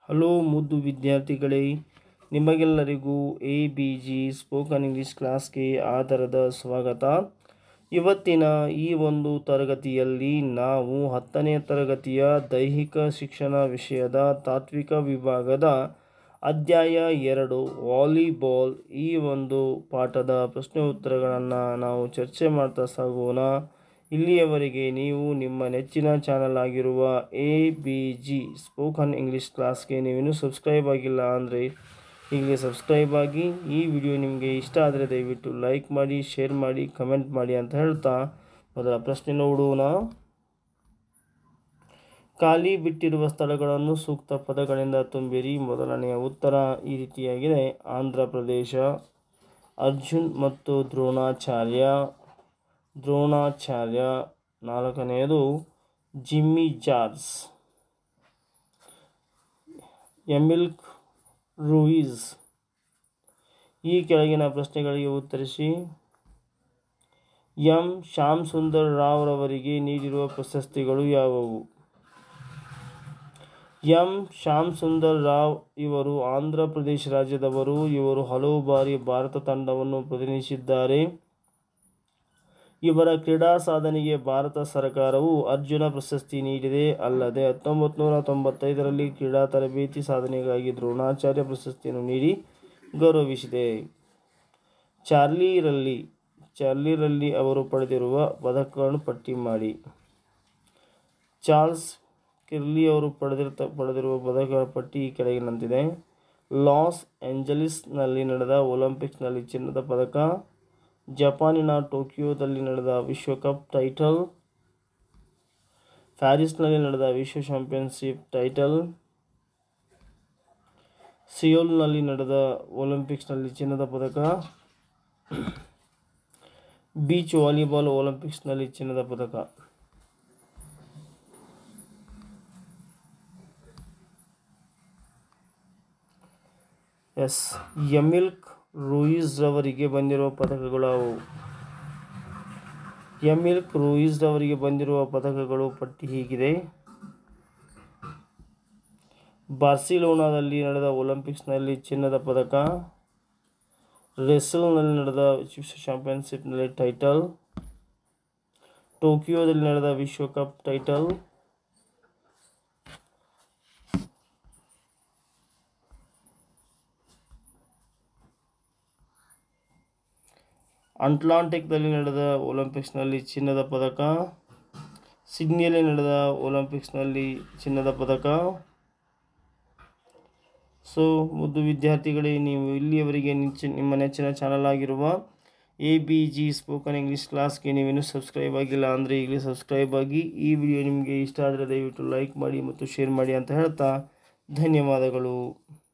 hello ಮುದ್ದು ವಿದ್ಯಾರ್ಥಿಗಳೇ ನಿಮಗೆಲ್ಲರಿಗೂ A B G spoken English ಕ್ಲಾಸ್ಗೆ ಆಧಾರದ ಸ್ವಾಗತ ಇವತ್ತಿನ ಈ ಒಂದು ತರಗತಿಯಲ್ಲಿ ನಾವು ಹತ್ತನೇ ತರಗತಿಯ ದೈಹಿಕ ಶಿಕ್ಷಣ ವಿಷಯದ ತಾತ್ವಿಕ ವಿಭಾಗದ ಅಧ್ಯಾಯ ಎರಡು ವಾಲಿಬಾಲ್ ಈ ಒಂದು ಪಾಠದ ಪ್ರಶ್ನೆ ಉತ್ತರಗಳನ್ನು ನಾವು ಚರ್ಚೆ ಮಾಡ್ತಾ ಸಾಗೋಣ ಇಲ್ಲಿಯವರೆಗೆ ನೀವು ನಿಮ್ಮ ನೆಚ್ಚಿನ ಚಾನಲ್ ಆಗಿರುವ A B G spoken English ಕ್ಲಾಸ್ಗೆ ನೀವಿನ್ನೂ ಸಬ್ಸ್ಕ್ರೈಬ್ ಆಗಿಲ್ಲ ಅಂದರೆ ಈಗಲೇ ಸಬ್ಸ್ಕ್ರೈಬ್ ಆಗಿ ಈ ವಿಡಿಯೋ ನಿಮಗೆ ಇಷ್ಟ ಆದರೆ ದಯವಿಟ್ಟು ಲೈಕ್ ಮಾಡಿ ಶೇರ್ ಮಾಡಿ ಕಮೆಂಟ್ ಮಾಡಿ ಅಂತ ಹೇಳ್ತಾ ಮೊದಲ ಪ್ರಶ್ನೆ ನೋಡೋಣ ಖಾಲಿ ಬಿಟ್ಟಿರುವ ಸ್ಥಳಗಳನ್ನು ಸೂಕ್ತ ಪದಗಳಿಂದ ತುಂಬಿರಿ ಮೊದಲನೆಯ ಉತ್ತರ ಈ ರೀತಿಯಾಗಿದೆ ಆಂಧ್ರ ಪ್ರದೇಶ ಅರ್ಜುನ್ ಮತ್ತು ದ್ರೋಣಾಚಾರ್ಯ ದ್ರೋಣಾಚಾರ್ಯ ನಾಲ್ಕನೆಯದು ಜಿಮ್ಮಿ ಜಾರ್ಸ್ ಎಮಿಲ್ಕ್ ರೂಯಿಸ್ ಈ ಕೆಳಗಿನ ಪ್ರಶ್ನೆಗಳಿಗೆ ಉತ್ತರಿಸಿ ಎಂ ಶ್ಯಾಮ್ ಸುಂದರ್ ರಾವ್ ರವರಿಗೆ ನೀಡಿರುವ ಪ್ರಶಸ್ತಿಗಳು ಯಾವುವು ಎಂ ಶ್ಯಾಮ್ ಸುಂದರ್ ರಾವ್ ಇವರು ಆಂಧ್ರ ಪ್ರದೇಶ ರಾಜ್ಯದವರು ಇವರು ಹಲವು ಬಾರಿ ಭಾರತ ತಂಡವನ್ನು ಪ್ರತಿನಿಧಿಸಿದ್ದಾರೆ ಇವರ ಕ್ರೀಡಾ ಸಾಧನೆಗೆ ಭಾರತ ಸರ್ಕಾರವು ಅರ್ಜುನ ಪ್ರಶಸ್ತಿ ನೀಡಿದೆ ಅಲ್ಲದೆ ಹತ್ತೊಂಬತ್ತು ನೂರ ತೊಂಬತ್ತೈದರಲ್ಲಿ ಕ್ರೀಡಾ ತರಬೇತಿ ಸಾಧನೆಗಾಗಿ ದ್ರೋಣಾಚಾರ್ಯ ಪ್ರಶಸ್ತಿಯನ್ನು ನೀಡಿ ಗೌರವಿಸಿದೆ ಚಾರ್ಲಿ ರಲ್ಲಿ ಚಾರ್ಲಿ ರಲ್ಲಿ ಅವರು ಪಡೆದಿರುವ ಪದಕಗಳನ್ನು ಪಟ್ಟಿ ಮಾಡಿ ಚಾರ್ಲ್ಸ್ ಕಿರ್ಲಿ ಅವರು ಪಡೆದಿರ್ತ ಪಡೆದಿರುವ ಪದಕಗಳ ಪಟ್ಟಿ ಈ ಕೆಳಗಿನಂತಿದೆ ಲಾಸ್ ಏಂಜಲೀಸ್ನಲ್ಲಿ ನಡೆದ ಒಲಿಂಪಿಕ್ಸ್ನಲ್ಲಿ ಚಿನ್ನದ ಪದಕ ಜಪಾನಿನ ಟೋಕಿಯೋದಲ್ಲಿ ನಡೆದ ವಿಶ್ವಕಪ್ ಟೈಟಲ್ ಪ್ಯಾರಿಸ್ನಲ್ಲಿ ನಡೆದ ವಿಶ್ವ ಚಾಂಪಿಯನ್ಶಿಪ್ ಟೈಟಲ್ ಸಿಯೋಲ್ನಲ್ಲಿ ನಡೆದ ಒಲಿಂಪಿಕ್ಸ್ನಲ್ಲಿ ಚಿನ್ನದ ಪದಕ ಬೀಚ್ ವಾಲಿಬಾಲ್ ಒಲಿಂಪಿಕ್ಸ್ನಲ್ಲಿ ಚಿನ್ನದ ಪದಕ ಎಸ್ ಎಮಿಲ್ಕ್ ರೂಯಿಸ್ ರವರಿಗೆ ಬಂದಿರುವ ಪದಕಗಳು ಅವು ಎಮಿಲ್ಕ್ ರೂಯಿಸ್ ರವರಿಗೆ ಬಂದಿರುವ ಪದಕಗಳು ಪಟ್ಟಿ ಹೀಗಿದೆ ಬಾರ್ಸಿಲೋನಾದಲ್ಲಿ ನಡೆದ ಒಲಿಂಪಿಕ್ಸ್ನಲ್ಲಿ ಚಿನ್ನದ ಪದಕ ರೆಸಲ್ನಲ್ಲಿ ನಡೆದ ವಿಶ್ವ ಚಾಂಪಿಯನ್ಶಿಪ್ನಲ್ಲಿ ಟೈಟಲ್ ಟೋಕಿಯೋದಲ್ಲಿ ನಡೆದ ವಿಶ್ವಕಪ್ ಟೈಟಲ್ ಅಟ್ಲಾಂಟಿಕ್ನಲ್ಲಿ ನಡೆದ ಒಲಿಂಪಿಕ್ಸ್ನಲ್ಲಿ ಚಿನ್ನದ ಪದಕ ಸಿಡ್ನಿಯಲ್ಲಿ ನಡೆದ ಒಲಿಂಪಿಕ್ಸ್ನಲ್ಲಿ ಚಿನ್ನದ ಪದಕ ಸೊ ಮುದ್ದು ವಿದ್ಯಾರ್ಥಿಗಳೇ ನೀವು ಇಲ್ಲಿಯವರೆಗೆ ನಿಚ್ಚ ನಿಮ್ಮ ನೆಚ್ಚಿನ ಚಾನಲ್ ಆಗಿರುವ A B G spoken English ಕ್ಲಾಸ್ಗೆ ನೀವೇನು ಸಬ್ಸ್ಕ್ರೈಬ್ ಆಗಿಲ್ಲ ಅಂದರೆ ಈಗಲೇ ಸಬ್ಸ್ಕ್ರೈಬ್ ಆಗಿ ಈ ವಿಡಿಯೋ ನಿಮಗೆ ಇಷ್ಟ ಆದರೆ ದಯವಿಟ್ಟು ಲೈಕ್ ಮಾಡಿ ಮತ್ತು ಶೇರ್ ಮಾಡಿ ಅಂತ ಹೇಳ್ತಾ ಧನ್ಯವಾದಗಳು